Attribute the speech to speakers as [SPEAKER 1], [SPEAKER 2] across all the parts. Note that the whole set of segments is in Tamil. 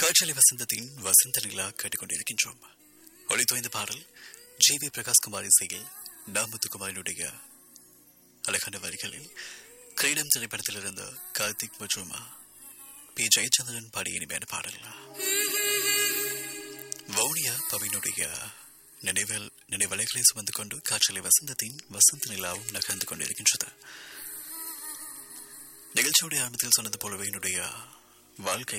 [SPEAKER 1] காற்றலை வசந்தத்தின் வசந்த நிலா கேட்டுக்கொண்டிருக்கின்றோம் ஒளித்தோய்ந்த பாடல் ஜி வி பிரகாஷ்குமார் இசையில் நாமுத்துக்குமாரினுடைய அழகான வரிகளில் கிரீடம் திரைப்படத்தில் இருந்த கார்த்திக் மற்றும் பி ஜெயச்சந்திரன் பாடிய இனிமையான பாடல் வவுனியா பவினுடைய நினைவல் நினைவலைகளை சுமந்து கொண்டு காற்றலை வசந்தத்தின் வசந்த நிலாவும் நகர்ந்து கொண்டிருக்கின்றது நிகழ்ச்சியுடைய ஆரம்பத்தில் சொன்னது போலவே என்னுடைய வாழ்க்கை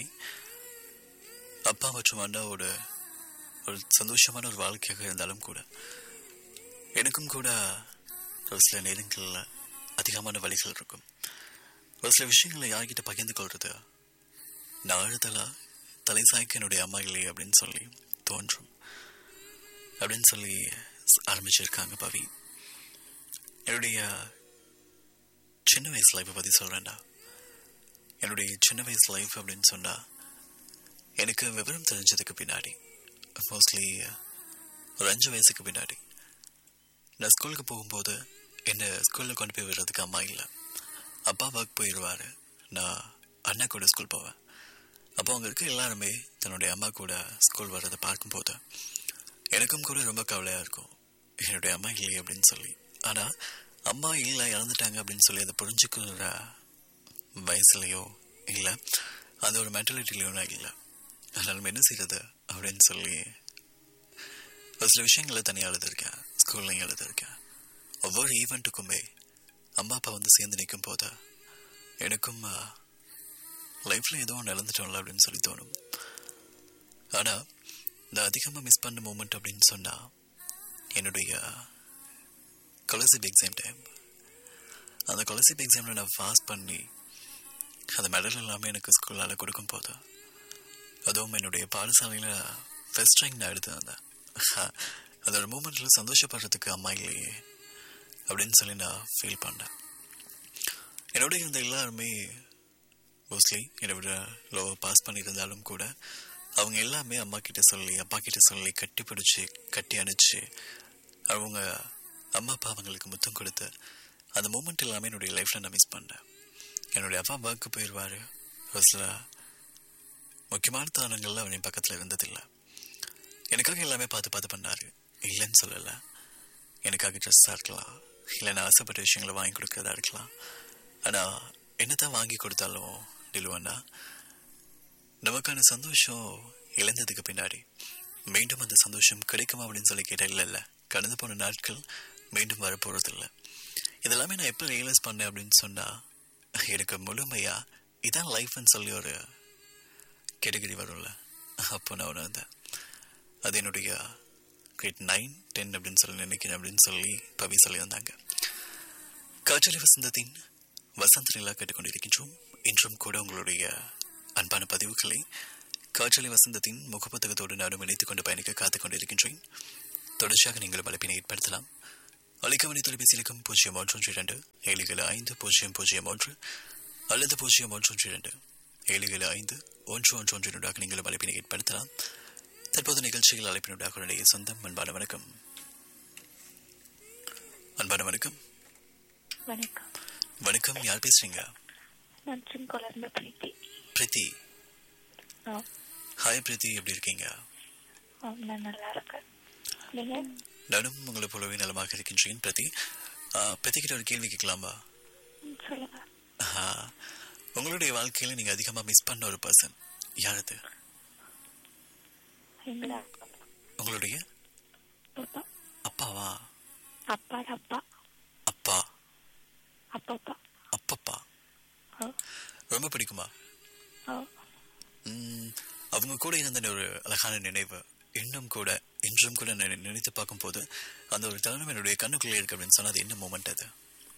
[SPEAKER 1] அப்பா மற்றும் அண்ணாவோட ஒரு சந்தோஷமான ஒரு வாழ்க்கையாக இருந்தாலும் கூட எனக்கும் கூட ஒரு சில நேரங்களில் அதிகமான வழிகள் இருக்கும் ஒரு சில விஷயங்களை யார்கிட்ட பகிர்ந்து கொள்றது நாழுதலா தலை சாய்க்க என்னுடைய அம்மா இல்லையே அப்படின்னு சொல்லி தோன்றும் அப்படின்னு சொல்லி ஆரம்பிச்சிருக்காங்க பவி என்னுடைய சின்ன வயசு லைஃப்பை பற்றி சொல்கிறேன்டா என்னுடைய சின்ன வயசு லைஃப் அப்படின்னு சொன்னால் எனக்கு விவரம் தெரிஞ்சதுக்கு பின்னாடி மோஸ்ட்லி ஒரு அஞ்சு வயசுக்கு பின்னாடி நான் ஸ்கூலுக்கு போகும்போது என்னை ஸ்கூலில் கொண்டு போய் விடுறதுக்கு அம்மா இல்லை அப்பா ஒர்க் போயிடுவார் நான் அண்ணா கூட ஸ்கூல் போவேன் அப்போ அங்கே இருக்க எல்லாருமே தன்னுடைய அம்மா கூட ஸ்கூல் வர்றதை பார்க்கும்போது எனக்கும் கூட ரொம்ப கவலையாக இருக்கும் என்னுடைய அம்மா இல்லையே அப்படின்னு சொல்லி ஆனால் அம்மா இல்லை இறந்துட்டாங்க அப்படின்னு சொல்லி அதை புரிஞ்சுக்கிற வயசுலையோ இல்லை அந்த ஒரு மென்டாலிட்டிலையோ நான் இல்லை அதனால என்ன செய்யறது அப்படின்னு சொல்லி ஒரு சில விஷயங்களை தனியாக எழுதிருக்கேன் ஸ்கூல்லையும் எழுதிருக்கேன் ஒவ்வொரு ஈவெண்ட்டுக்குமே அம்மா அப்பா வந்து சேர்ந்து நிற்கும் போது எனக்கும் லைஃப்பில் ஏதோ ஒன்று இழந்துட்டோம்ல அப்படின்னு சொல்லி தோணும் ஆனால் நான் அதிகமாக மிஸ் பண்ண மூமெண்ட் அப்படின்னு சொன்னால் என்னுடைய ஸ்காலர்ஷிப் எக்ஸாம் டைம் அந்த ஸ்காலர்ஷிப் எக்ஸாமில் நான் பாஸ் பண்ணி அந்த மெடல் எல்லாமே எனக்கு ஸ்கூலால் கொடுக்கும் போது அதுவும் என்னுடைய பாடசாலையில் ஃபஸ்ட் ரேங்க் நான் எடுத்து வந்தேன் அதோட மூமெண்ட்டில் சந்தோஷப்படுறதுக்கு அம்மா இல்லையே அப்படின்னு சொல்லி நான் ஃபீல் பண்ணேன் என்னோட இருந்த எல்லாருமே மோஸ்ட்லி என்னை விட லோவாக பாஸ் பண்ணியிருந்தாலும் கூட அவங்க எல்லாமே அம்மா கிட்ட சொல்லி அப்பா கிட்ட சொல்லி கட்டி பிடிச்சி கட்டி அணைச்சி அவங்க அம்மா அப்பா அவங்களுக்கு முத்தம் கொடுத்து அந்த மூமெண்ட் எல்லாமே என்னுடைய லைஃப்பில் நான் மிஸ் பண்ணேன் என்னுடைய அப்பா ஒர்க்கு போயிடுவார் ஒரு சில முக்கியமான தருணங்கள்ல அவன் என் பக்கத்தில் இருந்ததில்லை எனக்காக எல்லாமே பார்த்து பார்த்து பண்ணார் இல்லைன்னு சொல்லலை எனக்காக ட்ரெஸ்ஸாக இருக்கலாம் இல்லை நான் ஆசைப்பட்ட விஷயங்களை வாங்கி கொடுக்கறதா இருக்கலாம் ஆனால் என்னதான் வாங்கி கொடுத்தாலும் நிலுவன்னா நமக்கான சந்தோஷம் இழந்ததுக்கு பின்னாடி மீண்டும் அந்த சந்தோஷம் கிடைக்குமா அப்படின்னு சொல்லி கேட்டால் இல்லை இல்லை கடந்து போன நாட்கள் மீண்டும் வரப்போகிறதில்ல இதெல்லாமே நான் எப்போ ரியலைஸ் பண்ணேன் அப்படின்னு சொன்னால் எனக்கு முழுமையாக இதான் லைஃப்னு சொல்லி ஒரு கேட்டகரி வரும்ல அப்போ நான் உணர்ந்தேன் அது என்னுடைய கிரேட் நைன் டென் அப்படின்னு சொல்லி நினைக்கிறேன் அப்படின்னு சொல்லி பவி சொல்லியிருந்தாங்க காற்றலி வசந்தத்தின் வசந்த நிலா கேட்டுக்கொண்டிருக்கின்றோம் இன்றும் கூட உங்களுடைய அன்பான பதிவுகளை காற்றலி வசந்தத்தின் முகப்புத்தகத்தோடு நானும் இணைத்துக் கொண்டு பயணிக்க காத்துக் கொண்டிருக்கின்றேன் தொடர்ச்சியாக நீங்களும் அழைப்பினை ஏற்படுத்தலாம் அழைக்கவனை தொலைபேசி இலக்கம் பூஜ்ஜியம் ஒன்று ஒன்று இரண்டு ஏழு ஏழு ஐந்து பூஜ்ஜியம் பூஜ்ஜியம் ஒன்று அல்லது பூஜ்ஜியம் ஒன்று ஒன்று இரண்டு ஏழு ஏழு ஐந்து ஒன்று ஒன்று ஒன்று இரண்டாக நீங்களும் அழைப்பினை ஏற்படுத்தலாம் தற்போது நிகழ்ச்சியில் அழைப்பினுடைய உடைய சொந்தம் அன்பான வணக்கம் அன்பான வணக்கம்
[SPEAKER 2] வணக்கம்
[SPEAKER 1] வணக்கம் யார் பேசுறீங்க
[SPEAKER 2] நான் சின்கொலர்ந்த பிரீத்தி
[SPEAKER 1] பிரீத்தி
[SPEAKER 2] ஆ
[SPEAKER 1] ஹாய் பிரீத்தி எப்படி இருக்கீங்க
[SPEAKER 2] ஆ, நான் நல்லா இருக்கேன் நீங்க
[SPEAKER 1] நானும் உங்களை போலவே நலமாக இருக்கின்றேன் பிரதி பிரதி கிட்ட ஒரு கேள்வி கேட்கலாமா
[SPEAKER 2] ம், சொல்லுங்க
[SPEAKER 1] ஆஹா. உங்களுடைய வாழ்க்கையில நீங்க அதிகமா மிஸ் பண்ண ஒரு பர்சன் யார் அது
[SPEAKER 2] எங்களா
[SPEAKER 1] உங்களுடைய
[SPEAKER 2] அப்பா
[SPEAKER 1] அப்பாவா
[SPEAKER 2] அப்பா அப்பா
[SPEAKER 1] அப்பா
[SPEAKER 2] அப்பப்பா
[SPEAKER 1] அப்பப்பா
[SPEAKER 2] ஆ
[SPEAKER 1] ரொம்ப பிடிக்குமா
[SPEAKER 2] ஆ
[SPEAKER 1] ம், அவங்க கூட இருந்த ஒரு அழகான நினைவு இன்னும் கூட இன்றும் கூட நினை- நினைத்து பார்க்கும்போது அந்த ஒரு தருணம் என்னுடைய கண்ணுக்குள்ளே இருக்கு அப்படின்னு சொன்னா அது என்ன மூமெண்ட் அது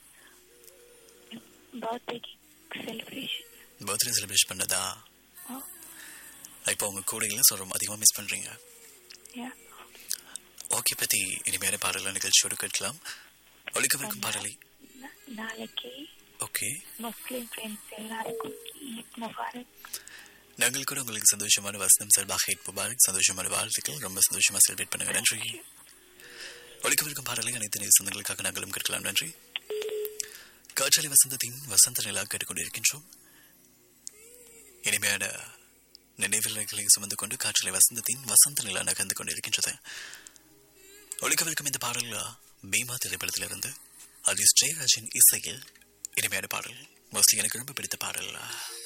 [SPEAKER 2] பர்த்டே செலிப்ரேஷன்
[SPEAKER 1] பர்த்டே செலிப்ரேட் பண்ணதா
[SPEAKER 2] ஆ
[SPEAKER 1] இப்போ உங்க கூட இல்லை சொல்றோம் அதிகமா மிஸ் பண்றீங்க
[SPEAKER 2] யா
[SPEAKER 1] ஓகே பத்தி இனிமையான பாடல நிகழ்ச்சியோடு கேட்கலாம் ஒழிக்கவிருக்கும் பாடலை
[SPEAKER 2] நா- நாளைக்கு
[SPEAKER 1] ஓகே
[SPEAKER 2] முஸ்லீம் ஃப்ரெண்ட்ஸ் எல்லாருக்கும் ஈத் முபாரக்
[SPEAKER 1] நாங்கள் கூட உங்களுக்கு சந்தோஷமான வசனம் சார்பாக ஈத் முபாரக் சந்தோஷமான வாழ்த்துக்கள் ரொம்ப சந்தோஷமா செலிப்ரேட் பண்ணுங்க நன்றி ஒழிக்கவிருக்கும் பாடலை அனைத்து நேர சொந்தங்களுக்காக நாங்களும் கேட்கலாம் நன்றி காற்றாலை வசந்தத்தின் வசந்த நிலா கேட்டுக்கொண்டிருக்கின்றோம் இனிமையான நினைவுகளை சுமந்து கொண்டு காற்றலை வசந்தத்தின் வசந்த நிலா நகர்ந்து கொண்டிருக்கின்றது ஒழிக்கவிருக்கும் இந்த பாடல் பீமா திரைப்படத்திலிருந்து அது ஸ்ரீராஜின் இசையில் இனிமையான பாடல் மோஸ்ட்லி எனக்கு ரொம்ப பிடித்த பாடல்